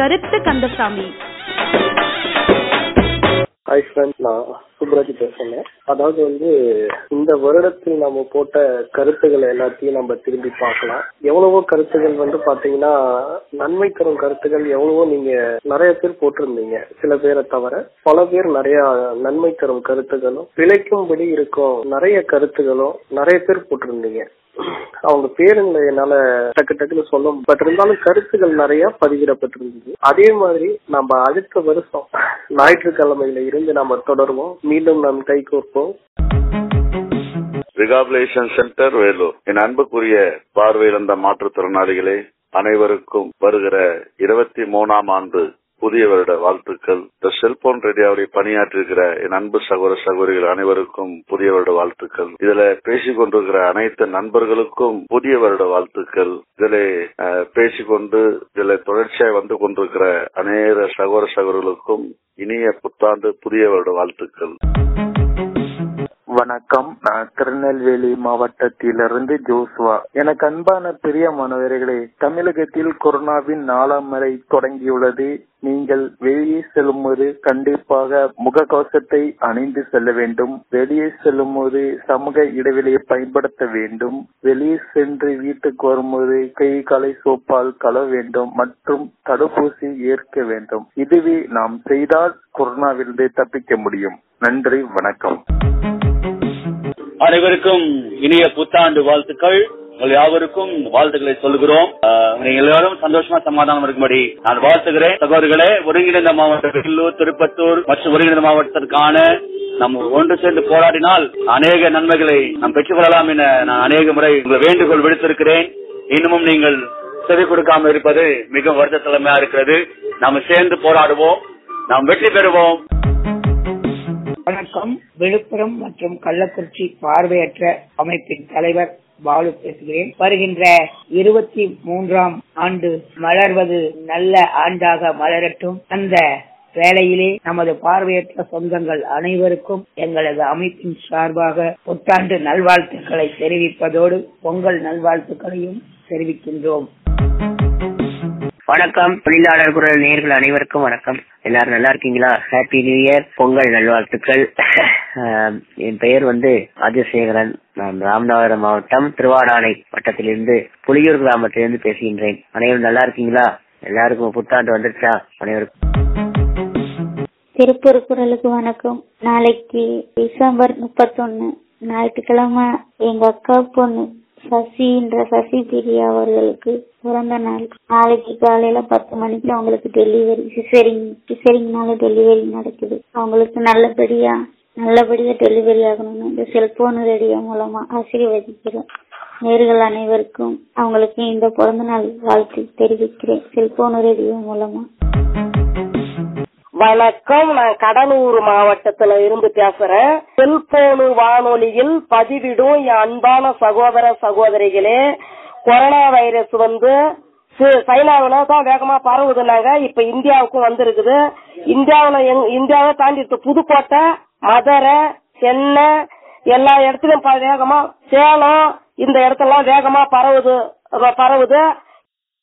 கருத்து Kandasamy hi friends நான் சுப்ராஜ் பேசுறேன் அதாவது வந்து இந்த வருடத்தில் நம்ம போட்ட கருத்துக்களை எல்லாத்தையும் நம்ம திரும்பி பார்க்கலாம் எவ்வளவோ கருத்துகள் வந்து பாத்தீங்கன்னா நன்மை தரும் கருத்துகள் எவ்வளவோ நீங்க நிறைய பேர் போட்டிருந்தீங்க சில பேரை தவிர பல பேர் நிறைய நன்மை தரும் கருத்துகளும் பிழைக்கும்படி இருக்கும் நிறைய கருத்துகளும் நிறைய பேர் போட்டிருந்தீங்க அவங்க பேருங்களை என்னால டக்கு டக்குன்னு சொல்ல பட் இருந்தாலும் கருத்துக்கள் நிறைய பதிவிடப்பட்டிருந்தது அதே மாதிரி நம்ம அடுத்த வருஷம் ஞாயிற்றுக்கிழமையில இருந்து நம்ம தொடருவோம் மீண்டும் நாம் கை கோர்ப்போம் ரிகாபிலேஷன் சென்டர் வேலூர் என் அன்புக்குரிய பார்வையிழந்த மாற்றுத்திறனாளிகளே அனைவருக்கும் வருகிற இருபத்தி மூணாம் ஆண்டு புதிய வருட வாழ்த்துக்கள் இந்த செல்போன் ரேடியோவில் பணியாற்றிருக்கிற என் அன்பு சகோதர சகோதரிகள் அனைவருக்கும் புதிய வருட வாழ்த்துக்கள் இதுல பேசிக் கொண்டிருக்கிற அனைத்து நண்பர்களுக்கும் புதிய வருட வாழ்த்துக்கள் இதில் பேசிக்கொண்டு இதுல தொடர்ச்சியாய் வந்து கொண்டிருக்கிற அநேக சகோதர சகோதரர்களுக்கும் இனிய புத்தாண்டு புதிய வருட வாழ்த்துக்கள் வணக்கம் நான் திருநெல்வேலி மாவட்டத்திலிருந்து ஜோசுவா எனக்கு அன்பான பெரிய மாணவர்களே தமிழகத்தில் கொரோனாவின் நாலாம் முறை தொடங்கியுள்ளது நீங்கள் வெளியே செல்லும்போது கண்டிப்பாக முகக்கவசத்தை அணிந்து செல்ல வேண்டும் வெளியே செல்லும்போது சமூக இடைவெளியை பயன்படுத்த வேண்டும் வெளியே சென்று வீட்டுக்கு வரும்போது கை காலை சோப்பால் கழுவ வேண்டும் மற்றும் தடுப்பூசி ஏற்க வேண்டும் இதுவே நாம் செய்தால் கொரோனாவிலிருந்து தப்பிக்க முடியும் நன்றி வணக்கம் அனைவருக்கும் இனிய புத்தாண்டு வாழ்த்துக்கள் உங்கள் யாவருக்கும் வாழ்த்துக்களை சொல்லுகிறோம் நீங்க எல்லாரும் சந்தோஷமா சமாதானம் இருக்கும்படி நான் வாழ்த்துகிறேன் சகோதரர்களே ஒருங்கிணைந்த மாவட்டம் வெள்ளூர் திருப்பத்தூர் மற்றும் ஒருங்கிணைந்த மாவட்டத்திற்கான நம்ம ஒன்று சேர்ந்து போராடினால் அநேக நன்மைகளை நாம் பெற்றுக்கொள்ளலாம் என நான் அநேக முறை உங்களை வேண்டுகோள் விடுத்திருக்கிறேன் இன்னமும் நீங்கள் செவி கொடுக்காம இருப்பது மிகவும் வருத்தத்தலைமையா இருக்கிறது நாம் சேர்ந்து போராடுவோம் நாம் வெற்றி பெறுவோம் வணக்கம் விழுப்புரம் மற்றும் கள்ளக்குறிச்சி பார்வையற்ற அமைப்பின் தலைவர் பாலு பேசுகிறேன் வருகின்ற இருபத்தி மூன்றாம் ஆண்டு மலர்வது நல்ல ஆண்டாக மலரட்டும் அந்த வேளையிலே நமது பார்வையற்ற சொந்தங்கள் அனைவருக்கும் எங்களது அமைப்பின் சார்பாக புத்தாண்டு நல்வாழ்த்துக்களை தெரிவிப்பதோடு பொங்கல் நல்வாழ்த்துக்களையும் தெரிவிக்கின்றோம் வணக்கம் தொழிலாளர் குரல் நேர்கள் அனைவருக்கும் வணக்கம் எல்லாரும் நல்லா இருக்கீங்களா ஹாப்பி நியூ இயர் பொங்கல் நல்வாழ்த்துக்கள் என் பெயர் வந்து ராஜசேகரன் நான் ராமநாதபுரம் மாவட்டம் திருவாடானை வட்டத்திலிருந்து புலியூர் கிராமத்திலிருந்து பேசுகின்றேன் அனைவரும் நல்லா இருக்கீங்களா எல்லாருக்கும் புத்தாண்டு வந்துருச்சா அனைவருக்கும் திருப்பூர் குரலுக்கு வணக்கம் நாளைக்கு டிசம்பர் முப்பத்தொன்னு ஞாயிற்றுக்கிழமை எங்க அக்கா பொண்ணு சசின்ற சசி பிரியா அவர்களுக்கு பிறந்த நாள் நாளைக்கு காலையில பத்து மணிக்கு அவங்களுக்கு டெலிவரி சிசரிங் சிசரிங்னால டெலிவரி நடக்குது அவங்களுக்கு நல்லபடியா நல்லபடியா டெலிவரி ஆகணும்னு இந்த செல்போன் ரேடியோ மூலமா ஆசீர்வதிக்கிறேன் நேர்கள் அனைவருக்கும் அவங்களுக்கு இந்த பிறந்த நாள் வாழ்த்து தெரிவிக்கிறேன் செல்போன் ரேடியோ மூலமா வணக்கம் நான் கடலூர் மாவட்டத்துல இருந்து பேசுறேன் செல்போனு வானொலியில் பதிவிடும் என் அன்பான சகோதர சகோதரிகளே கொரோனா வைரஸ் வந்து சைனாவில தான் வேகமா பரவுதுனாங்க இப்ப இந்தியாவுக்கும் வந்திருக்குது இந்தியாவில இந்தியாவை தாண்டி புதுக்கோட்டை மதுரை சென்னை எல்லா இடத்துலயும் வேகமா சேலம் இந்த இடத்தெல்லாம் வேகமா பரவுது பரவுது